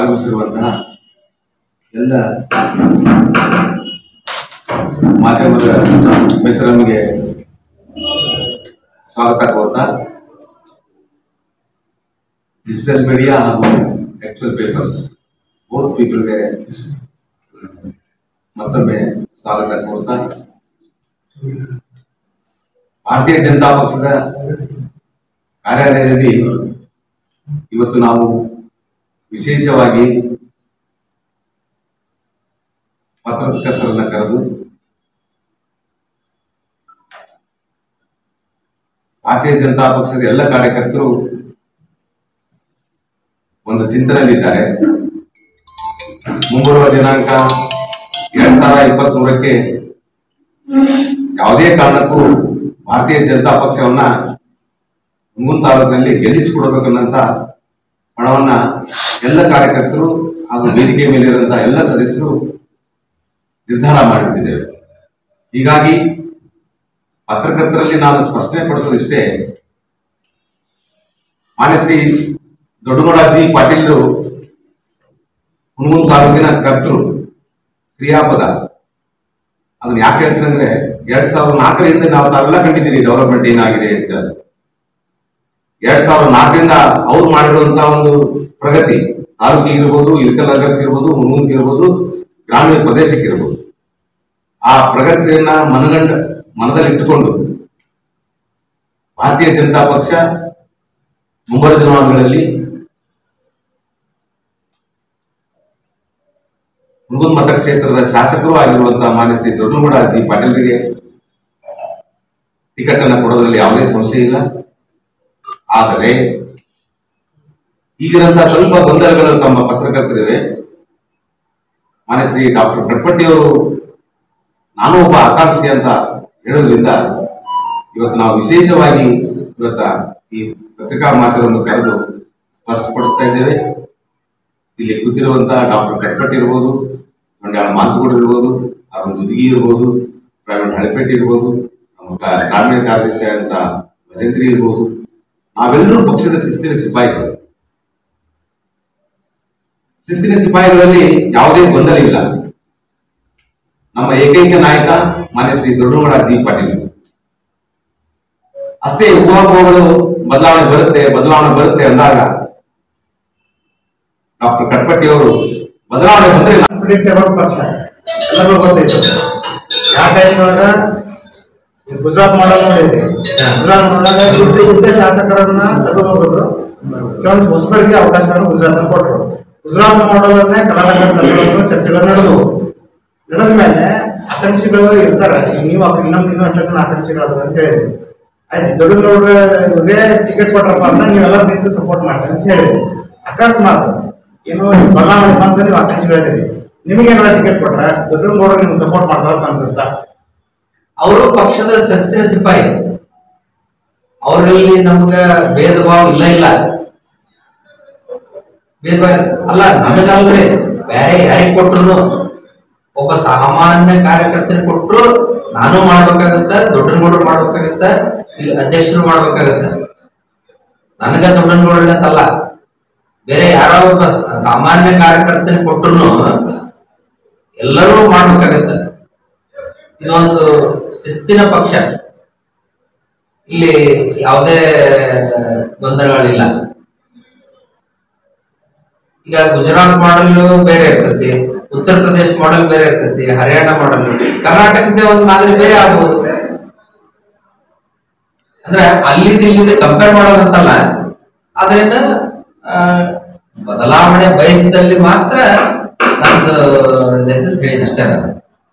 ಆಗಮಿಸಿರುವಂತಹ ಎಲ್ಲ ಮಾಧ್ಯಮದ ಮಿತ್ರರಿಗೆ ಸ್ವಾಗತ ಕೋರ್ತಾ ಡಿಜಿಟಲ್ ಮೀಡಿಯಾ ಹಾಗೂ ಆಕ್ಚುಯಲ್ ಪೇಪರ್ಸ್ ಬೋತ್ ಪೀಪಲ್ಗೆ ಮತ್ತೊಮ್ಮೆ ಸ್ವಾಗತ ಕೋರ್ತಾ ಭಾರತೀಯ ಜನತಾ ಪಕ್ಷದ ಕಾರ್ಯಾಲಯದಲ್ಲಿ ಇವತ್ತು ನಾವು ವಿಶೇಷವಾಗಿ ಪತ್ರಕರ್ತರನ್ನ ಕರೆದು ಭಾರತೀಯ ಜನತಾ ಪಕ್ಷದ ಎಲ್ಲ ಕಾರ್ಯಕರ್ತರು ಒಂದು ಚಿಂತನೆಯಲ್ಲಿದ್ದಾರೆ ಮುಂಬರುವ ದಿನಾಂಕ ಎರಡ್ ಸಾವಿರದ ಇಪ್ಪತ್ತ್ ಮೂರಕ್ಕೆ ಯಾವುದೇ ಕಾರಣಕ್ಕೂ ಭಾರತೀಯ ಜನತಾ ಪಕ್ಷವನ್ನ ಮುಂಗುನ್ ತಾಲೂಕಿನಲ್ಲಿ ಗೆಲ್ಲಿಸಿಕೊಡ್ಬೇಕನ್ನಂತ ಹಣವನ್ನ ಎಲ್ಲ ಕಾರ್ಯಕರ್ತರು ಹಾಗೂ ವೇದಿಕೆ ಮೇಲಿರುವಂತಹ ಎಲ್ಲ ಸದಸ್ಯರು ನಿರ್ಧಾರ ಮಾಡಿಬಿಟ್ಟಿದ್ದೇವೆ ಹೀಗಾಗಿ ಪತ್ರಕರ್ತರಲ್ಲಿ ನಾನು ಸ್ಪಷ್ಟನೆ ಪಡಿಸೋದಿಷ್ಟೇ ಮಾನ್ಯ ಶ್ರೀ ದೊಡ್ಡಗೌಡಾಜಿ ಪಾಟೀಲ್ರು ಹುಣಗುನ್ ತಾಲೂಕಿನ ಕರ್ತರು ಕ್ರಿಯಾಪದ ಅದನ್ನ ಯಾಕೆ ಹೇಳ್ತೀನಿ ಅಂದ್ರೆ ಎರಡ್ ಸಾವಿರದ ನಾಲ್ಕರಿಂದ ನಾವು ತಾವೆಲ್ಲ ಕಂಡಿದ್ದೀವಿ ಡೆವಲಪ್ಮೆಂಟ್ ಏನಾಗಿದೆ ಅಂತ ಎರಡ್ ಸಾವಿರದ ನಾಲ್ಕರಿಂದ ಅವ್ರು ಮಾಡಿರುವಂತಹ ಒಂದು ಪ್ರಗತಿ ತಾಲೂಕಿಗೆ ಇರ್ಬೋದು ಇಳಕಲ್ ನಗರಕ್ಕೆ ಇರ್ಬೋದು ಹುಣಗುನ್ಗೆ ಇರ್ಬೋದು ಗ್ರಾಮೀಣ ಪ್ರದೇಶಕ್ಕೆ ಇರ್ಬೋದು ಆ ಪ್ರಗತಿಯನ್ನ ಮನಗಂಡ ಮನದಲ್ಲಿಟ್ಟುಕೊಂಡು ಭಾರತೀಯ ಜನತಾ ಪಕ್ಷ ಮುಂಬರುವ ದಿನಮಾನಗಳಲ್ಲಿ ಹುಣಗುನ್ ಮತಕ್ಷೇತ್ರದ ಶಾಸಕರು ಆಗಿರುವಂತಹ ಮಾನ್ಯ ಶ್ರೀ ದೊಡ್ಡಗೌಡ ಜಿ ಪಾಟೀಲ್ರಿಗೆ ಟಿಕೆಟ್ ಅನ್ನು ಕೊಡೋದ್ರಲ್ಲಿ ಯಾವುದೇ ಸಂಶಯ ಇಲ್ಲ ಆದರೆ ಈಗಿರಂತ ಸ್ವಲ್ಪ ಗೊಂದಲಗಳು ತಮ್ಮ ಪತ್ರಕರ್ತರಿವೆ ಮಾನ್ಯ ಶ್ರೀ ಡಾಕ್ಟರ್ ಕಟ್ಪಟ್ಟಿ ಅವರು ನಾನು ಒಬ್ಬ ಆಕಾಂಕ್ಷಿ ಅಂತ ಹೇಳೋದ್ರಿಂದ ಇವತ್ತು ನಾವು ವಿಶೇಷವಾಗಿ ಇವತ್ತ ಈ ಪತ್ರಿಕಾ ಮಾಧ್ಯಮವನ್ನು ಕರೆದು ಸ್ಪಷ್ಟಪಡಿಸ್ತಾ ಇದ್ದೇವೆ ಇಲ್ಲಿ ಕೂತಿರುವಂತಹ ಡಾಕ್ಟರ್ ಕಟ್ಪಟ್ಟಿ ಇರ್ಬೋದು ಮಂಡ್ಯಾಳ ಮಾತುಗಳು ಇರ್ಬೋದು ಅರುಣ್ ದುದಿಗಿ ಇರ್ಬೋದು ಪ್ರವೀಣ್ ಹಳಪೇಟೆ ಇರ್ಬೋದು ನಮ್ಮ ಕ- ಗ್ರಾಮೀಣ ಕಾರ್ಯದರ್ಶಿ ಅಂತ ಭಜಂತ್ರಿ ಇರ್ಬೋದು ನಾವೆಲ್ಲರೂ ಪಕ್ಷದ ಶಿಸ್ತಿನ ಸಿಪಾಯಿಗಳು ಶಿಸ್ತಿನ ಸಿಪಾಯಿಗಳಲ್ಲಿ ಯಾವುದೇ ಗೊಂದಲ ಇಲ್ಲ ನಮ್ಮ ಏಕೈಕ ನಾಯಕ ಮಾನ್ಯ ಶ್ರೀ ದೊಡ್ಡಗೌಡ ಜಿ ಪಾಟೀಲ್ ಅಷ್ಟೇ ಊಹಾಪೋಹಗಳು ಬದಲಾವಣೆ ಬರುತ್ತೆ ಬದಲಾವಣೆ ಬರುತ್ತೆ ಅಂದಾಗ ಡಾಕ್ಟರ್ ಕಟ್ಪಟ್ಟಿ ಅವರು ಬದಲಾವಣೆ ಬಂದ್ರೆ ಅನ್ಪ್ರಿಡಿಕ್ಟೇಬಲ್ ಪಕ್ಷ ಎಲ್ಲರಿಗೂ ಗೊತ್ತೈತೆ ಯಾವ ಟೈಮ್ ಒಳಗ ಈ ಗುಜರಾತ್ ಮಾಡಲ್ ನೋಡಿದ್ರಿ ಗುಜರಾತ್ ಮಾಡಲಾಗ ಗುದ್ದೆ ಗುದ್ದೆ ಶಾಸಕರನ್ನ ತೆಗೆದುಹೋಗಿದ್ರು ಕೆಲವೊಂದು ಹೊಸಬರಿಗೆ ಅವಕಾಶಗಳನ್ನು ಗುಜರಾತ್ ಅಲ್ಲಿ ಕೊಟ್ಟರು ಗುಜರಾತ್ ಮಾಡಲನ್ನೇ ಕರ್ನಾಟಕ ತರಲು ಚರ್ಚೆಗಳು ನಡೆದವು ನಡೆದ ಮೇಲೆ ಆಕಾಂಕ್ಷಿಗಳು ಇರ್ತಾರೆ ಈಗ ನೀವು ಆಕ- ಇನ್ನೊಂದು ಇನ್ನೂ ಎಷ್ಟು ಜನ ಆಕಾಂಕ್ಷಿಗಳು ಅಂತ ಹೇಳಿದ್ರಿ ಆಯ್ತು ದೊಡ್ಡ ನೋಡ್ರೆ ಇವ್ರಿಗೆ ಟಿಕೆಟ್ ಕೊಟ್ರಪ್ಪ ಅಂದ್ರೆ ನೀವೆಲ್ಲ ನಿಂತು ಸಪೋರ್ಟ್ ಮಾಡ್ರಿ ಅಂತ ಹೇಳಿದ್ರಿ ಅಕಸ್ಮಾತ್ ಏನು ಬದಲಾವಣೆ ಬಂದ್ರೆ ನೀವು ಆಕಾಂಕ್ಷಿಗಳಿದ್ದೀರಿ ನಿಮಗೆ ಏನಾರ ಟಿಕೆಟ್ ಕೊಟ್ರೆ ದೊಡ್ಡ ನೋಡ್ರೆ ನಿಮ್ಗೆ ಸಪೋರ್ಟ್ ಮಾಡ್ತಾರ ಅಂತ ಅನ್ಸುತ್ತಾ ಅವರು ಪಕ್ಷದ ಶಸ್ತ್ರ ಸಿಪಾಯಿ ಅವರಲ್ಲಿ ನಮ್ಗ ಭೇದ ಭಾವ ಇಲ್ಲ ಇಲ್ಲ ಭೇದ ಭಾವ ಅಲ್ಲ ನಮಗಲ್ರಿ ಬೇರೆ ಯಾರಿಗ್ ಕೊಟ್ರು ಒಬ್ಬ ಸಾಮಾನ್ಯ ಕಾರ್ಯಕರ್ತನ ಕೊಟ್ರು ನಾನು ಮಾಡ್ಬೇಕಾಗತ್ತ ದೊಡ್ಡನಗೌಡರು ಮಾಡ್ಬೇಕಾಗತ್ತ ಇಲ್ಲಿ ಅಧ್ಯಕ್ಷರು ಮಾಡ್ಬೇಕಾಗತ್ತ ನನಗ ದೊಡ್ಡನಗೌಡ ಅಂತಲ್ಲ ಬೇರೆ ಯಾರೋ ಒಬ್ಬ ಸಾಮಾನ್ಯ ಕಾರ್ಯಕರ್ತನ ಕೊಟ್ರು ಎಲ್ಲರೂ ಮಾಡ್ಬೇಕಾಗತ್ತ ಇದೊಂದು ಶಿಸ್ತಿನ ಪಕ್ಷ ಇಲ್ಲಿ ಯಾವುದೇ ಗೊಂದಲಗಳಿಲ್ಲ ಈಗ ಗುಜರಾತ್ ಮಾಡಲ್ ಬೇರೆ ಇರ್ತೈತಿ ಉತ್ತರ ಪ್ರದೇಶ ಮಾಡಲ್ ಬೇರೆ ಇರ್ತೈತಿ ಹರಿಯಾಣ ಮಾಡಲ್ ಕರ್ನಾಟಕದ ಒಂದು ಮಾದರಿ ಬೇರೆ ಆಗ್ಬೋದು ಅಂದ್ರೆ ಅಲ್ಲಿದ್ ಇಲ್ಲಿದ್ ಕಂಪೇರ್ ಮಾಡೋದಂತಲ್ಲ ಆದ್ರಿಂದ ಆ, ಬದಲಾವಣೆ ಬಯಸಿದಲ್ಲಿ ಮಾತ್ರ ನಮ್ದು ಇದೈತೆ ಅಂತ ಹೇಳಿದ ಅಷ್ಟೇ ನಾನು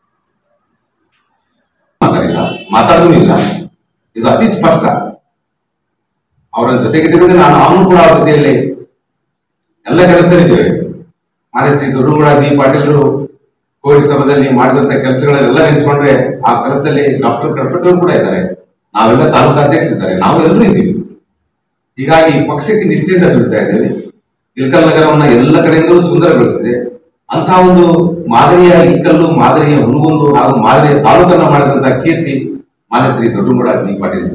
ಮಾತಾಡಿಲ್ಲ ಮಾತಾಡೋದು ಇಲ್ಲ ಇದು ಅತಿ ಸ್ಪಷ್ಟ ಅವರ ಜೊತೆಗಿಟ್ಟಿದ್ರೆ ನಾನು ಅವನು ಕೂಡ ಅವ್ರ ಜೊತೆಯಲ್ಲಿ ಎಲ್ಲ ಕೆಲಸದಲ್ಲಿದ್ದೇವೆ ಮಾನ್ಯ ಶ್ರೀ ದೊಡ್ಡಗೌಡ ಜಿ ಪಾಟೀಲರು ಕೋವಿಡ್ ಸಮಯದಲ್ಲಿ ಮಾಡಿದಂತ ಕೆಲಸಗಳನ್ನೆಲ್ಲ ನೆನೆಸ್ಕೊಂಡ್ರೆ ಆ ಕೆಲಸದಲ್ಲಿ ಡಾಕ್ಟರ್ ಕಡ್ಪಟ್ಟಿ ಅವರು ಕೂಡ ಇದ್ದಾರೆ ನಾವೆಲ್ಲ ತಾಲೂಕು ಅಧ್ಯಕ್ಷರಿದ್ದಾರೆ ನಾವು ಎಲ್ಲರೂ ಇದ್ದೀವಿ ಹೀಗಾಗಿ ಪಕ್ಷಕ್ಕೆ ನಿಷ್ಠೆಯಿಂದ ದುಡಿತಾ ಇದ್ದೇವೆ ಇಲ್ಕಲ್ ನಗರವನ್ನ ಎಲ್ಲ ಕಡೆಯಿಂದಲೂ ಸುಂದರಗೊಳಿಸಿದೆ ಅಂತ ಒಂದು ಮಾದರಿಯ ಇಲ್ಕಲ್ಲು ಮಾದರಿಯ ಹುಣಗುಂದು ಹಾಗೂ ಮಾದರಿಯ ತಾಲೂಕನ್ನ ಮಾಡಿದಂತಹ ಕೀರ್ತಿ ಮಾನ್ಯ ಶ್ರೀ ದೊಡ್ಡಗೌಡ ಜಿ ಪಾಟೀಲ್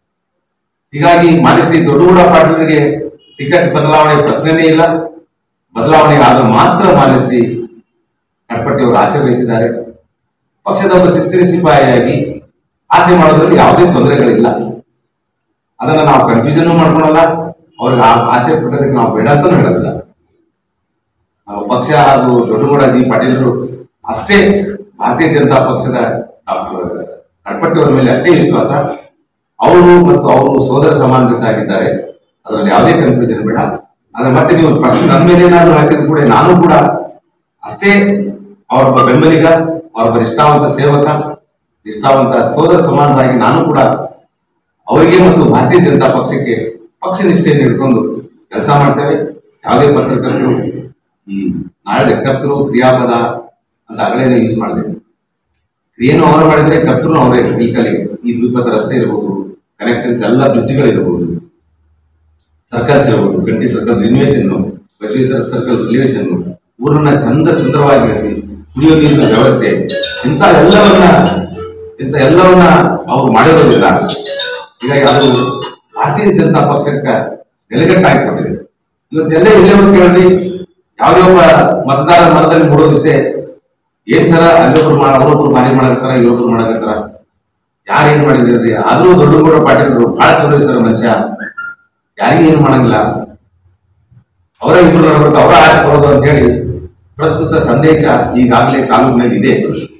ಹೀಗಾಗಿ ಮಾನ್ಯ ಶ್ರೀ ದೊಡ್ಡಗೌಡ ಪಾಟೀಲರಿಗೆ ಟಿಕೆಟ್ ಬದಲಾವಣೆ ಪ್ರಶ್ನೆನೇ ಇಲ್ಲ ಬದಲಾವಣೆ ಆದರೂ ಮಾತ್ರ ಮಾನ್ಯಶ್ರೀ ಕಟ್ಪಟ್ಟಿ ಅವರು ಆಸೆ ವಹಿಸಿದ್ದಾರೆ ಪಕ್ಷದ ಒಬ್ಬ ಶಿಸ್ತಿನ ಸಿಪಾಯಿಯಾಗಿ ಆಸೆ ಮಾಡೋದ್ರಲ್ಲಿ ಯಾವುದೇ ತೊಂದರೆಗಳಿಲ್ಲ ಅದನ್ನ ನಾವು ಕನ್ಫ್ಯೂಷನ್ ಮಾಡ್ಕೊಳಲ್ಲ ಅವ್ರಿಗೆ ಆ ಆಸೆ ಪಟ್ಟದಕ್ಕೆ ನಾವು ಬೇಡ ಅಂತಾನೂ ಹೇಳೋದಿಲ್ಲ ನಾವು ಪಕ್ಷ ಹಾಗೂ ದೊಡ್ಡಗೌಡ ಜಿ ಪಾಟೀಲರು ಅಷ್ಟೇ ಭಾರತೀಯ ಜನತಾ ಪಕ್ಷದ ಡಾಕ್ಟರ್ ಕಟ್ಪಟ್ಟಿ ಅವರ ಮೇಲೆ ಅಷ್ಟೇ ವಿಶ್ವಾಸ ಅವರು ಮತ್ತು ಅವರು ಸೋದರ ಸಮಾನರಿದ್ದಾಗಿದ್ದಾರೆ ಅದರಲ್ಲಿ ಯಾವುದೇ ಕನ್ಫ್ಯೂಷನ್ ಬೇಡ ಆದ್ರೆ ಮತ್ತೆ ನೀವು ಪ್ರಶ್ನೆ ನನ್ನ ಮೇಲೆ ಏನಾದ್ರು ಹಾಕಿದ್ರು ಕೂಡ ನಾನು ಕೂಡ ಅಷ್ಟೇ ಅವರೊಬ್ಬ ಬೆಂಬಲಿಗ ಅವರೊಬ್ಬ ನಿಷ್ಠಾವಂತ ಸೇವಕ ನಿಷ್ಠಾವಂತ ಸೋದರ ಸಮಾನರಾಗಿ ನಾನು ಕೂಡ ಅವರಿಗೆ ಮತ್ತು ಭಾರತೀಯ ಜನತಾ ಪಕ್ಷಕ್ಕೆ ಪಕ್ಷ ನಿಷ್ಠೆಯನ್ನು ಇಟ್ಕೊಂಡು ಕೆಲಸ ಮಾಡ್ತೇವೆ ಯಾವುದೇ ಪತ್ರಕರ್ತರು ಈ ನಾಳೆ ಕರ್ತರು ಕ್ರಿಯಾಪದ ಅಂತ ಅಗಳೇನೆ ಯೂಸ್ ಮಾಡಿದೆ ಕ್ರಿಯೆನೂ ಅವರು ಮಾಡಿದ್ರೆ ಕರ್ತರು ಅವರೇ ಈಗಲೇ ಈ ದ್ವಿಪಥ ರಸ್ತೆ ಇರಬಹುದು ಕನೆಕ್ಷನ್ಸ್ ಎಲ್ಲ ಬ್ರಿಡ್ಜ್ಗಳಿರಬಹುದು ಸರ್ಕಲ್ಸ್ ಇರಬಹುದು Ganti circle renovation Basaveshwara circle renovation ಊರನ್ನ ಚಂದ ಸುಂದರವಾಗಿರಿಸಿ ಕುಡಿಯೋ ನೀರಿನ ವ್ಯವಸ್ಥೆ ಇಂಥ ಎಲ್ಲವನ್ನ ಇಂಥ ಎಲ್ಲವನ್ನ ಅವರು ಮಾಡಿರೋದಿಲ್ಲ ಹೀಗಾಗಿ ಅದು ಭಾರತೀಯ ಜನತಾ ಪಕ್ಷಕ್ಕೆ ನೆಲೆಗಟ್ಟಾಗಿಕೊಟ್ಟಿದೆ ಇವತ್ತೆಲ್ಲ ಇಲ್ಲಿವರೆಗೂ ಕೇಳ್ರಿ ಯಾವುದೇ ಒಬ್ಬ ಮತದಾರ ಮನದಲ್ಲಿ ಮೂಡೋದಿಷ್ಟೇ ಏನ್ ಸರ ಅಲ್ಲೊಬ್ರು ಮಾಡ ಅವರೊಬ್ರು ಭಾರಿ ಮಾಡಕತ್ತಾರ ಇವರೊಬ್ರು ಮಾಡಕತ್ತಾರ ಯಾರು ಏನ್ ಮಾಡಿದ್ರಿ ಆದ್ರೂ ದೊಡ್ಡಗೌಡ ಪಾಟೀಲರು ಬಹಳ ಚಲೋ ಸರ್ ಮನುಷ್ಯ ಯಾರಿಗೂ ಏನು ಮಾಡಂಗಿಲ್ಲ ಅವರ ಇಬ್ರು ನಡಬೇಕು ಅವರ ಆಚೆ ಬರೋದು ಅಂತ ಹೇಳಿ ಪ್ರಸ್ತುತ ಸಂದೇಶ ಈಗಾಗಲೇ ತಾಲೂಕಿನಲ್ಲಿ ಇದೆ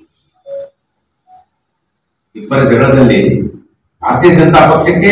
ಇಬ್ಬರ ಜಗಳದಲ್ಲಿ ಭಾರತೀಯ ಜನತಾ ಪಕ್ಷಕ್ಕೆ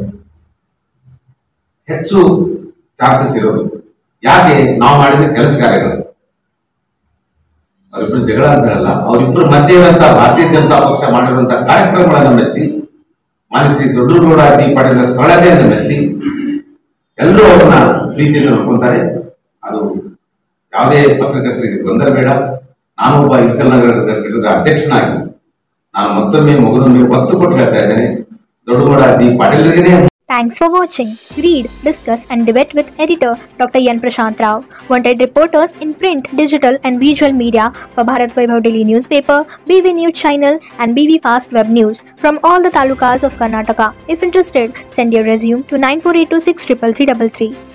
ಹೆಚ್ಚು ಚಾನ್ಸಸ್ ಇರೋದು ಯಾಕೆ ನಾವು ಮಾಡಿದ ಕೆಲಸ ಕಾರ್ಯಗಳು ಅವರಿಬ್ರು ಜಗಳ ಅಂತ ಹೇಳಲ್ಲ ಅವರಿಬ್ಬರ ಮಧ್ಯೆ ಇರುವಂತ ಭಾರತೀಯ ಜನತಾ ಪಕ್ಷ ಮಾಡಿರುವಂತ ಕಾರ್ಯಕ್ರಮಗಳನ್ನು ಮೆಚ್ಚಿ ಮಾನ್ಯ ಶ್ರೀ ದೊಡ್ಡಗೌಡ ಜಿ ಪಾಟೀಲ ಸರಳತೆಯನ್ನು ಮೆಚ್ಚಿ ಎಲ್ಲರೂ ಅವ್ರನ್ನ ಪ್ರೀತಿಯನ್ನು ನೋಡ್ಕೊಂತಾರೆ ಅದು ಯಾವುದೇ ಪತ್ರಕರ್ತರಿಗೆ ಗೊಂದಲ ಬೇಡ ನಾನೊಬ್ಬ ಇಳಕಲ್ ನಗರ ಘಟಕದ ಅಧ್ಯಕ್ಷನಾಗಿ ನಾನು ಮತ್ತೊಮ್ಮೆ ಮಗನೊಮ್ಮೆ ಒತ್ತು ಕೊಟ್ಟು ಹೇಳ್ತಾ ಇದ್ದೇನೆ ದೊಡ್ಡಗೌಡ ಜಿ ಪಾಟೀಲರಿಗೇನೆ Thanks for watching. Read, discuss, and debate with editor Dr. Yan Prashant Rao. Wanted reporters in print, digital, and visual media for Bharat Vaibhav Daily newspaper, BV News channel, and BV Fast Web News from all the talukas of Karnataka. If interested, send your resume to 9482633333.